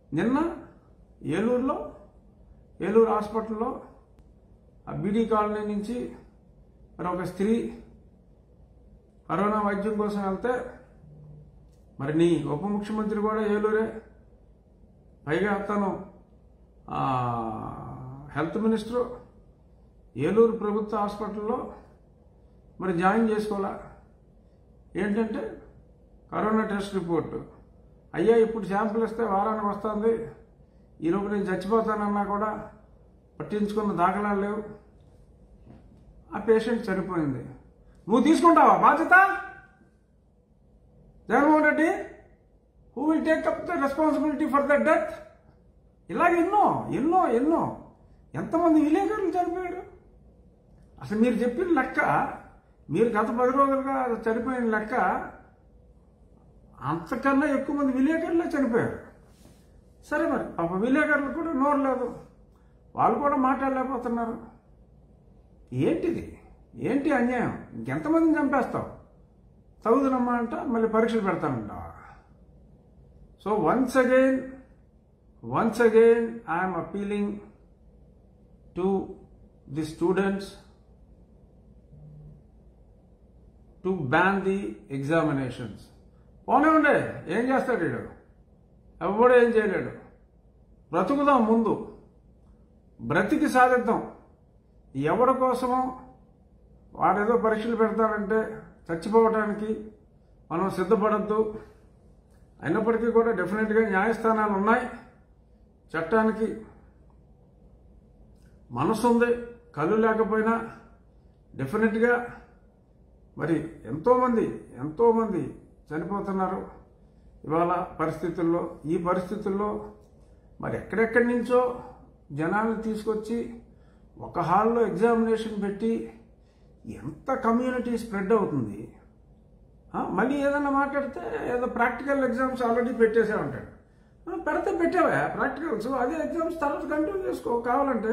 నిన్న ఏలూరులో ఏలూరు హాస్పిటల్లో ఆ బీడీ కాలనీ నుంచి మరి ఒక స్త్రీ కరోనా వైద్యం కోసం వెళ్తే మరి నీ ఉప ముఖ్యమంత్రి కూడా ఏలూరే పైగా తను ఆ, హెల్త్ మినిస్టరు ఏలూరు ప్రభుత్వ హాస్పిటల్లో మరి జాయిన్ చేసుకోవాలా ఏంటంటే కరోనా టెస్ట్ రిపోర్టు అయ్యా ఇప్పుడు శాంపుల్ ఇస్తే వారానికి వస్తుంది ఈలోపు నేను చచ్చిపోతానన్నా కూడా పట్టించుకున్న దాఖలాలు లేవు ఆ పేషెంట్ చనిపోయింది నువ్వు తీసుకుంటావా బాధ్యత Jaganmohan Reddy who will take up the responsibility for the death ఇలాగ ఎన్నో ఎన్నో ఎన్నో ఎంతమంది విలేకరులు చనిపోయారు అసలు మీరు చెప్పిన లెక్క మీరు గత పది రోజులుగా చనిపోయిన లెక్క అంతకన్నా ఎక్కువ మంది విలేకరులే చనిపోయారు సరే మరి పాప విలేకరులు కూడా నోరు లేదు వాళ్ళు కూడా మాట్లాడలేకపోతున్నారు ఏంటిది ఏంటి అన్యాయం ఇంకెంతమందిని చంపేస్తావు చదువుతున్నమ్మా అంట మళ్ళీ పరీక్షలు పెడతానంట so once again once again I'm appealing to the students to ban the examinations పోనివ్వండి ఏం చేస్తాడు వీడు ఎవడు ఏం చేయలేడు బ్రతుకుదాం ముందు బ్రతికి సాధిద్దాం ఎవరి కోసమో వాడేదో పరీక్షలు పెడతాడంటే చచ్చిపోవడానికి మనం సిద్ధపడద్దు అయినప్పటికీ కూడా డెఫినెట్గా న్యాయస్థానాలు ఉన్నాయి చట్టానికి మనసు ఉంది కళ్ళు లేకపోయినా డెఫినెట్గా మరి ఎంతోమంది ఎంతోమంది చనిపోతున్నారు ఇవాళ పరిస్థితుల్లో ఈ పరిస్థితుల్లో మరి ఎక్కడెక్కడి నుంచో జనాలను తీసుకొచ్చి ఒక హాల్లో ఎగ్జామినేషన్ పెట్టి ఎంత కమ్యూనిటీ స్ప్రెడ్ అవుతుంది ఆ, మళ్ళీ ఏదైనా మాట్లాడితే ఏదో ప్రాక్టికల్ ఎగ్జామ్స్ ఆల్రెడీ పెట్టేసే ఉంటాడు ఆ, పెడితే పెట్టావా ప్రాక్టికల్స్ అదే ఎగ్జామ్స్ తర్వాత కంటిన్యూ చేసుకో కావాలంటే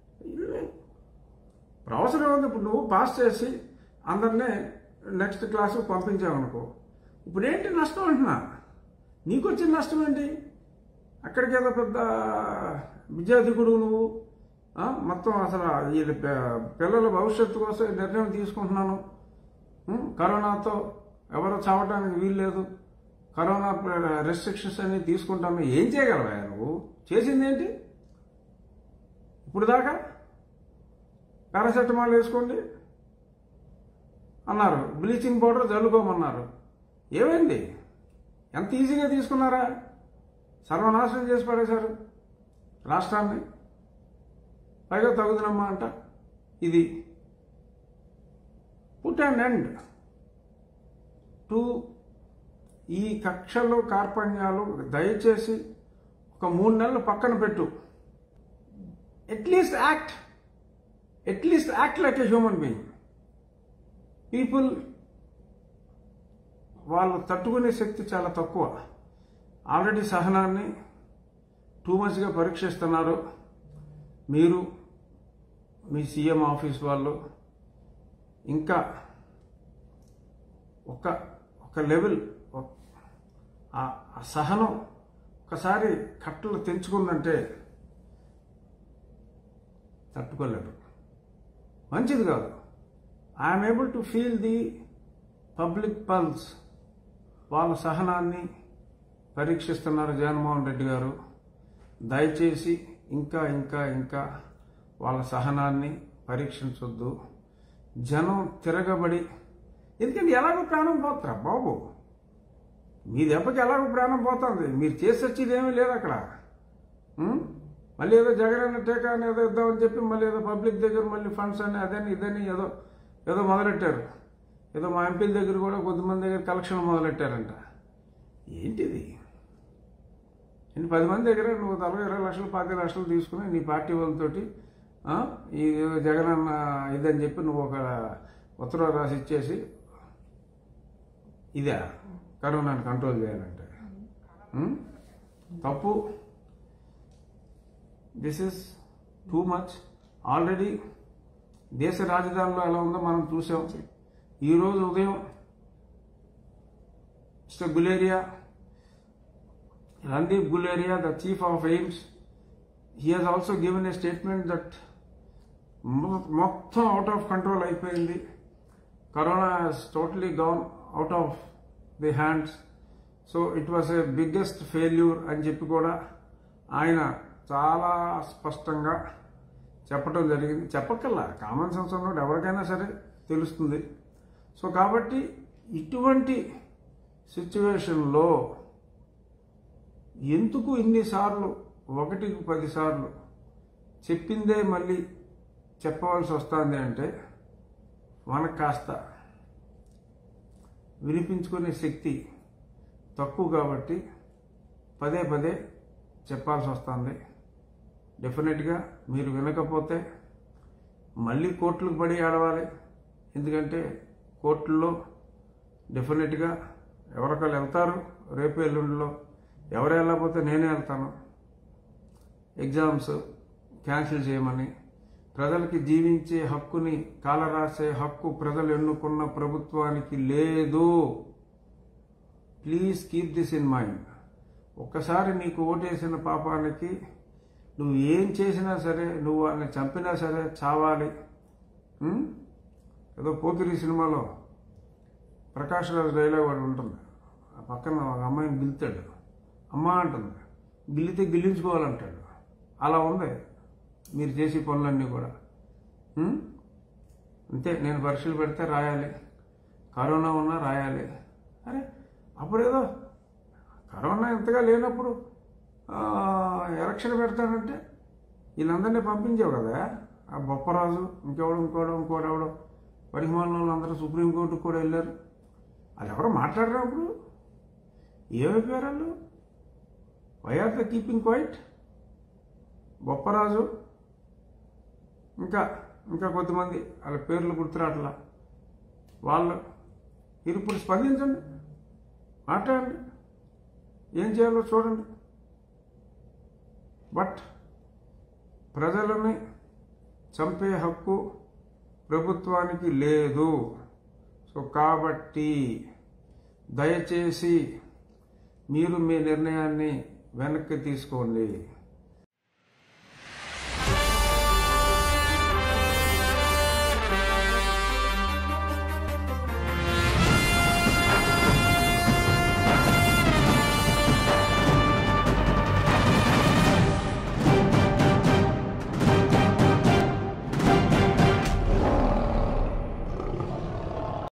ఇప్పుడు అవసరం ఉంది ఇప్పుడు నువ్వు పాస్ చేసి అందరినీ నెక్స్ట్ క్లాసు పంపించావనుకో ఇప్పుడు ఏంటి నష్టం అంటున్నా నీకు వచ్చిన నష్టం ఏంటి అక్కడికి ఏదో పెద్ద విద్యాధికుడు నువ్వు ఆ, మొత్తం అసలు వీళ్ళ పి- పిల్లల భవిష్యత్తు కోసం ఈ నిర్ణయం తీసుకుంటున్నాను ఉం, కరోనాతో ఎవరు చావడానికి వీల్లేదు కరోనా రెస్ట్రిక్షన్స్ అన్ని తీసుకుంటాము ఏం చేయగలవా నువ్వు చేసింది ఏంటి ఇప్పుడు దాకా పారాసెటమాల్ వేసుకోండి అన్నారు బ్లీచింగ్ పౌడర్ చల్లుకోమన్నారు ఏమైంది ఎంత ఈజీగా తీసుకున్నారా సర్వనాశనం చేసి పడేశారు రాష్ట్రాన్ని పైగా తగుదనమ్మా అంట ఇది పుట్ అండ్ ఎండ్ టు ఈ కక్షలు కార్పణ్యాలు దయచేసి ఒక మూడు నెలలు పక్కన పెట్టు at least act at least act like a human being people వాళ్ళు తట్టుకునే శక్తి చాలా తక్కువ ఆల్రెడీ సహనాన్ని టూ మచ్గా పరీక్షిస్తున్నారు మీరు మీ సీఎం ఆఫీస్ వాళ్ళు ఇంకా ఒక ఒక లెవెల్ ఒక- ఆ ఆ సహనం ఒకసారి కట్టలు తెంచుకుందంటే తట్టుకోలేరు మంచిది కాదు I'm able to feel the public pulse వాళ్ళ సహనాన్ని పరీక్షిస్తున్నారు జగన్మోహన్ రెడ్డి గారు దయచేసి ఇంకా ఇంకా ఇంకా వాళ్ళ సహనాన్ని పరీక్షించొద్దు జనం తిరగబడి ఎందుకంటే ఎలాగో ప్రాణం పోతారా బాబు మీ దెబ్బకి ఎలాగో ప్రాణం పోతుంది మీరు చేసి వచ్చేది ఏమీ లేదు అక్కడ ఉం? మళ్ళీ ఏదో జగన్ టీకా అని ఏదో ఇద్దామని చెప్పి మళ్ళీ ఏదో పబ్లిక్ దగ్గర మళ్ళీ ఫండ్స్ అని అదని ఇదని ఏదో ఏదో మొదలెట్టారు ఏదో మా ఎంపీల దగ్గర కూడా కొద్దిమంది దగ్గర కలెక్షన్ మొదలెట్టారంట ఏంటిది ఇన్ని పది మంది దగ్గర నువ్వు తలగా ఇరవై లక్షలు పాతి లక్షలు తీసుకుని నీ పార్టీ వాళ్ళతోటి ఆ, ఈ జగన్ అన్న ఇదని చెప్పి నువ్వు ఒక ఉత్తర్వు రాసి ఇచ్చేసి ఇదే కరోనాని కంట్రోల్ చేయాలంటే ఉం? తప్పు this is too much already దేశ రాజధానిలో ఎలా ఉందో మనం చూసాం ఈరోజు ఉదయం mister Guleria Randeep Guleria, the chief of AIMS, he has also given a statement that మొ- మొత్తం అవుట్ ఆఫ్ కంట్రోల్ అయిపోయింది corona has totally gone out of the hands so it was a biggest failure అని చెప్పి కూడా ఆయన చాలా స్పష్టంగా చెప్పడం జరిగింది చెప్పకల్లా కామన్ సెన్స్ ఉన్నోడు ఎవరికైనా సరే తెలుస్తుంది సో కాబట్టి ఇటువంటి సిచ్యువేషన్లో ఎందుకు ఇన్నిసార్లు ఒకటికి పదిసార్లు చెప్పిందే మళ్ళీ చెప్పవలసి వస్తుంది అంటే మనకు కాస్త వినిపించుకునే శక్తి తక్కువ కాబట్టి పదే పదే చెప్పాల్సి వస్తుంది డెఫినెట్గా మీరు వినకపోతే మళ్ళీ కోర్టులకు పడి ఆడవాలి ఎందుకంటే కోర్టుల్లో డెఫినెట్గా ఎవరికళ్ళు వెళ్తారు రేపు ఎల్లుండిలో ఎవరు వెళ్ళకపోతే నేనే వెళ్తాను ఎగ్జామ్స్ క్యాన్సిల్ చేయమని ప్రజలకి జీవించే హక్కుని కాలరాసే హక్కు ప్రజలు ఎన్నుకున్న ప్రభుత్వానికి లేదు please keep this in mind ఒక్కసారి నీకు ఓటేసిన పాపానికి నువ్వు ఏం చేసినా సరే నువ్వు వాళ్ళని చంపినా సరే చావాలి ఉం? ఏదో పోతిరి సినిమాలో ప్రకాష్ రాజ్ డైలాగ్ వాడు ఉంటుంది ఆ పక్కన ఒక అమ్మాయిని గిలుతాడు అమ్మ అంటుంది గిల్లితే గిల్లించుకోవాలంటాడు అలా ఉంది మీరు చేసే పనులన్నీ కూడా ఉం? అంతే నేను పరీక్షలు పెడితే రాయాలి కరోనా ఉన్నా రాయాలి అరే అప్పుడేదో కరోనా ఎంతగా లేనప్పుడు ఆ, ఎలక్షన్ పెడతానంటే వీళ్ళందరినీ పంపించావు కదా ఆ బొప్పరాజు ఇంకెవడు ఇంకోడు ఇంకోడెవడో పరిమాణ వాళ్ళందరూ సుప్రీంకోర్టుకు కూడా వెళ్ళారు అది ఎవరో మాట్లాడినప్పుడు ఏమైపోయారు వాళ్ళు why are the keeping quiet Bopparaju ఇంకా ఇంకా కొంతమంది వాళ్ళ పేర్లు గుర్తురాట్లా వాళ్ళు మీరు ఇప్పుడు స్పందించండి మాట్లాడండి ఏం చేయాలో చూడండి బట్ ప్రజలని చంపే హక్కు ప్రభుత్వానికి లేదు సో కాబట్టి దయచేసి మీరు మీ నిర్ణయాన్ని వెనక్కి తీసుకోండి